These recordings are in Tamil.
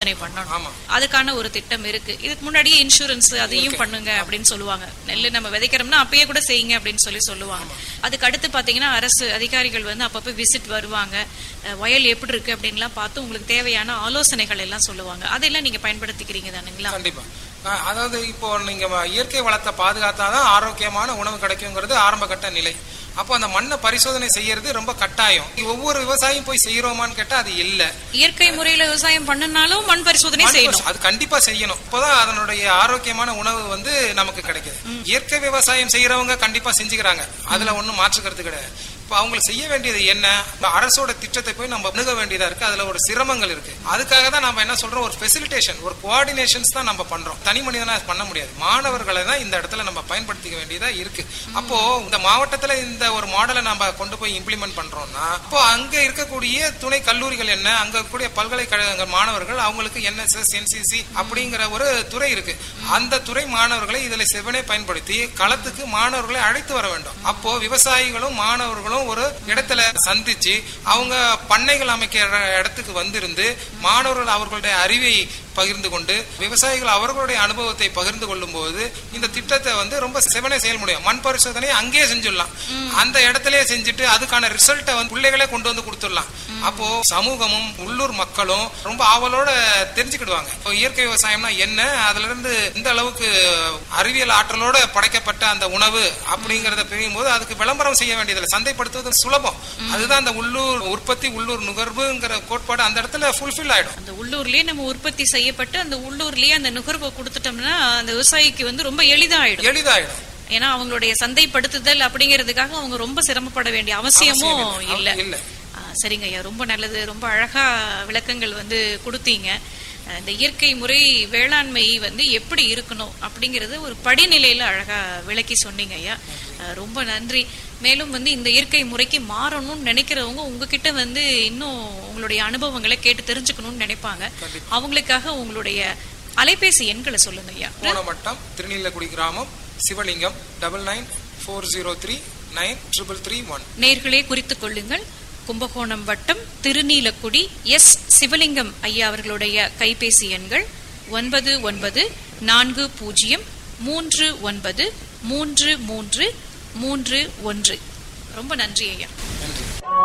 பரிசோதனை பண்ணணும் ஆமா. அதுக்கான ஒரு திட்டம் இருக்கு இதுக்கு முன்னாடியே இன்சூரன்ஸ் அதையும் பண்ணுங்க அப்படின்னு சொல்லுவாங்க நெல் நம்ம விதைக்கிறோம்னா அப்பயே கூட செய்யுங்க அப்படின்னு சொல்லி சொல்லுவாங்க அதுக்கு அடுத்து பாத்தீங்கன்னா அரசு அதிகாரிகள் வந்து அப்பப்ப விசிட் வருவாங்க அஹ், வயல் எப்படி இருக்கு அப்படின்லாம் பார்த்து உங்களுக்கு தேவையான ஆலோசனைகள் எல்லாம் சொல்லுவாங்க அதெல்லாம் நீங்க பயன்படுத்திக்கிறீங்க தானுங்களா கண்டிப்பா அஹ் அதாவது இப்போ நீங்க வ- இயற்கை வளத்தை பாதுகாத்தாதான் ஆரோக்கியமான உணவு கிடைக்குங்கிறது ஆரம்ப கட்ட நிலை அப்போ அந்த மண்ணை பரிசோதனை செய்யறது ரொம்ப கட்டாயம் ஒவ்வொரு விவசாயியும் போய் செய்யறோமான்னு கேட்டா அது இல்ல இயற்கை முறையில விவசாயம் பண்ணனாலும் மண் பரிசோதனை மண் செய்யணும் பரிசோ- அது கண்டிப்பா செய்யணும் இப்போதான் அதனுடைய ஆரோக்கியமான உணவு வந்து நமக்கு கிடைக்குது இயற்கை விவசாயம் செய்யறவங்க கண்டிப்பா செஞ்சுக்கிறாங்க அதுல ஒண்ணும் மாற்றுக்கிறது கிடையாது இப்ப அவங்க செய்ய வேண்டியது என்ன இப்ப அரசோட திட்டத்தை போய் நம்ம அணுக வேண்டியதா இருக்கு அதுல ஒரு சிரமங்கள் இருக்கு அதுக்காக தான் நம்ம என்ன சொல்றோம் ஒரு ஃபெசிலிட்டேஷன் ஒரு கோஆர்டினேஷன்ஸ் தான் நம்ம பண்றோம் தனி மனிதனா அது பண்ண முடியாது மாணவர்களை தான் இந்த இடத்துல நம்ம பயன்படுத்திக்க வேண்டியதா இருக்கு அப்போ இந்த மாவட்டத்துல இந்த ஒரு மாடலை நம்ம கொண்டு போய் இம்ப்ளிமெண்ட் பண்றோம்னா அப்போ அங்க இருக்கக்கூடிய துணை கல்லூரிகள் என்ன அங்க இருக்கக்கூடிய பல்கலைக்கழக மாணவர்கள் அவங்களுக்கு என்எஸ்எஸ் என்சிசி அப்படிங்கிற ஒரு துறை இருக்கு அந்த துறை மாணவர்களை இதுல செவனே பயன்படுத்தி களத்துக்கு மாணவர்களை அழைத்து வர வேண்டும் அப்போ விவசாயிகளும் மாணவர்களும் ஒரு இடத்துல சந்திச்சு அவங்க பண்ணைகள் அமைக்கிற இடத்துக்கு வந்திருந்து மாணவர்கள் அவர்களுடைய அறிவை பகிர்ந்து கொண்டு விவசாயிகள் அவர்களுடைய அனுபவத்தை பகிர்ந்து கொள்ளும் போது இந்த திட்டத்தை வந்து ரொம்ப செவனே செயல் முடியும் மண் பரிசோதனை அங்கேயே செஞ்சிடலாம் அந்த இடத்திலேயே செஞ்சுட்டு அதுக்கான ரிசல்ட்டை வந்து பிள்ளைகளே கொண்டு வந்து கொடுத்துடலாம் அப்போ சமூகமும் உள்ளூர் மக்களும் ரொம்ப ஆவலோட தெரிஞ்சுக்கிடுவாங்க இப்போ இயற்கை விவசாயம்னா என்ன அதுல இருந்து இந்த அளவுக்கு அறிவியல் ஆற்றலோட படைக்கப்பட்ட அந்த உணவு அப்படிங்கறத பிரியும் போது அதுக்கு விளம்பரம் செய்ய வேண்டியதில்லை சந்தைப்படுத்துவது சுலபம் அதுதான் அந்த உள்ளூர் உற்பத்தி உள்ளூர் நுகர்வுங்கிற கோட்பாடு அந்த இடத்துல ஃபுல்ஃபில் ஆயிடும் அந்த உள்ளூர்லயே நம்ம உற்பத்தி செய்யப்பட்டு அந்த உள்ளூர்லயே அந்த நுகர்வை கொடுத்துட்டோம்னா அந்த விவசாயிக்கு வந்து ரொம்ப எளிதாயிடும் எளிதாயிடும் ஏன்னா அவங்களுடைய சந்தைப்படுத்துதல் அப்படிங்கிறதுக்காக அவங்க ரொம்ப சிரமப்பட வேண்டிய அவசியமும் இல்ல இல்ல ஆ, சரிங்க ஐயா ரொம்ப நல்லது ரொம்ப அழகா விளக்கங்கள் வந்து கொடுத்தீங்க அஹ், இந்த இயற்கை முறை வேளாண்மை வந்து எப்படி இருக்கணும் அப்படிங்கறது ஒரு படிநிலையில அழகா விளக்கி சொன்னீங்க ஐயா அஹ், ரொம்ப நன்றி மேலும் வந்து இந்த இயற்கை முறைக்கு மாறணும்னு நினைக்கிறவங்க உங்ககிட்ட வந்து இன்னும் உங்களுடைய அனுபவங்களை கேட்டு தெரிஞ்சுக்கணும்னு நினைப்பாங்க அவங்களுக்காக உங்களுடைய அலைபேசி எண்களை சொல்லுங்க ஐயா கோணமட்டம் திருநீலக்குடி கிராமம் Sivalingam double nine four zero three nine triple three one நேர்களே குறித்துக் கொள்ளுங்கள் கும்பகோணம் வட்டம் திருநீலக்குடி எஸ் சிவலிங்கம் ஐயா அவர்களுடைய கைபேசி எண்கள் ஒன்பது ஒன்பது நான்கு பூஜ்ஜியம் மூன்று ஒன்பது மூன்று மூன்று மூன்று ஒன்று ரொம்ப நன்றி ஐயா நன்றி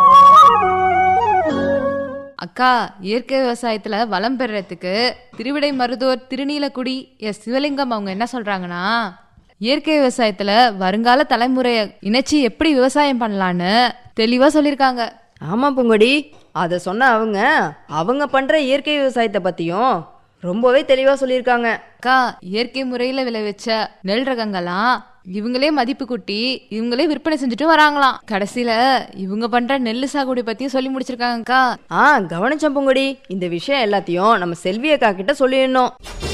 அக்கா இயற்கை விவசாயத்துல வளம் பெறறதுக்கு திருவிடை மருதூர் திருநீலக்குடி எஸ் சிவலிங்கம் அவங்க என்ன சொல்றாங்கன்னா இயற்கை விவசாயத்துல வருங்கால தலைமுறைய இணைச்சு எப்படி விவசாயம் பண்ணலான்னு தெளிவா சொல்லிருக்காங்க ஆமா பூங்கொடி அதை சொன்ன அவங்க அவங்க பண்ற இயற்கை விவசாயத்தை பத்தியும் ரொம்பவே தெளிவா சொல்லியிருக்காங்க அக்கா இயற்கை முறையில விளைவிச்ச நெல் ரகங்கள்லாம் இவங்களே மதிப்பு கூட்டி இவங்களே விற்பனை செஞ்சுட்டு வராங்களாம் கடைசியில இவங்க பண்ற நெல் சாகுபடி பத்தியும் சொல்லி முடிச்சிருக்காங்கக்கா ஆ கவனிச்சேன் பூங்கொடி இந்த விஷயம் எல்லாத்தையும் நம்ம செல்வி அக்கா கிட்ட சொல்லிடணும்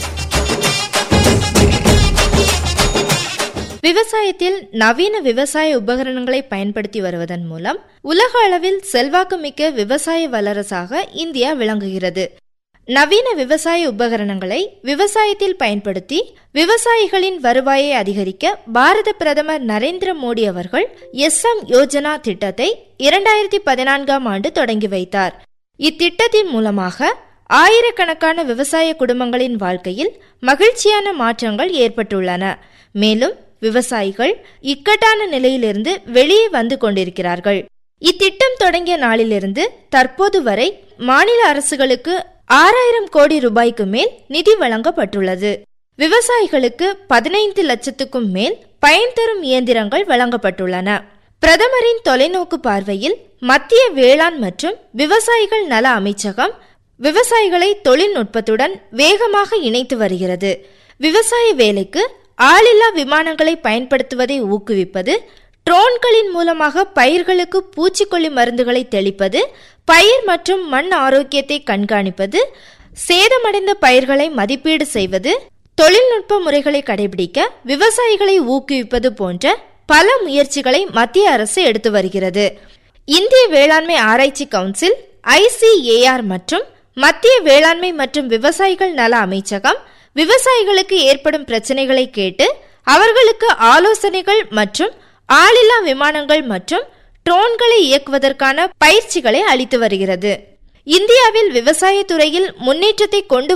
விவசாயத்தில் நவீன விவசாய உபகரணங்களை பயன்படுத்தி வருவதன் மூலம் உலக அளவில் செல்வாக்குமிக்க விவசாய வல்லரசாக இந்தியா விளங்குகிறது நவீன விவசாய உபகரணங்களை விவசாயத்தில் பயன்படுத்தி விவசாயிகளின் வருவாயை அதிகரிக்க பாரத பிரதமர் நரேந்திர மோடி அவர்கள் எஸ் எம் யோஜனா திட்டத்தை இரண்டாயிரத்தி பதினான்காம் ஆண்டு தொடங்கி வைத்தார் இத்திட்டத்தின் மூலமாக ஆயிரக்கணக்கான விவசாய குடும்பங்களின் வாழ்க்கையில் மகிழ்ச்சியான மாற்றங்கள் ஏற்பட்டுள்ளன மேலும் விவசாயிகள் இக்கட்டான நிலையிலிருந்து வெளியே வந்து கொண்டிருக்கிறார்கள் இத்திட்டம் தொடங்கிய நாளிலிருந்து தற்போது வரை மாநில அரசுகளுக்கு ஆறாயிரம் கோடி ரூபாய்க்கு மேல் நிதி வழங்கப்பட்டுள்ளது விவசாயிகளுக்கு பதினைந்து லட்சத்துக்கும் மேல் பயன் தரும் இயந்திரங்கள் வழங்கப்பட்டுள்ளன பிரதமரின் தொலைநோக்கு பார்வையில் மத்திய வேளாண் மற்றும் விவசாயிகள் நல அமைச்சகம் விவசாயிகளை தொழில்நுட்பத்துடன் வேகமாக இணைத்து வருகிறது விவசாய வேலைக்கு ஆளில்லா விமானங்களை பயன்படுத்துவதை ஊக்குவிப்பது ட்ரோன்களின் மூலமாக பயிர்களுக்கு பூச்சிக்கொல்லி மருந்துகளை தெளிப்பது பயிர் மற்றும் மண் ஆரோக்கியத்தை கண்காணிப்பது சேதமடைந்த பயிர்களை மதிப்பீடு செய்வது தொழில்நுட்ப முறைகளை கடைபிடிக்க விவசாயிகளை ஊக்குவிப்பது போன்ற பல முயற்சிகளை மத்திய அரசு எடுத்து வருகிறது இந்திய வேளாண்மை ஆராய்ச்சி கவுன்சில் ஐசிஏஆர் மற்றும் மத்திய வேளாண்மை மற்றும் விவசாயிகள் நல அமைச்சகம் விவசாயிகளுக்கு ஏற்படும் பிரச்சனைகளை கேட்டு அவர்களுக்கு ஆலோசனைகள் மற்றும் ஆளில்லா விமானங்கள் மற்றும் ட்ரோன்களை இயக்குவதற்கான பயிற்சிகளை அளித்து வருகிறது இந்தியாவில் விவசாய துறையில் முன்னேற்றத்தை கொண்டு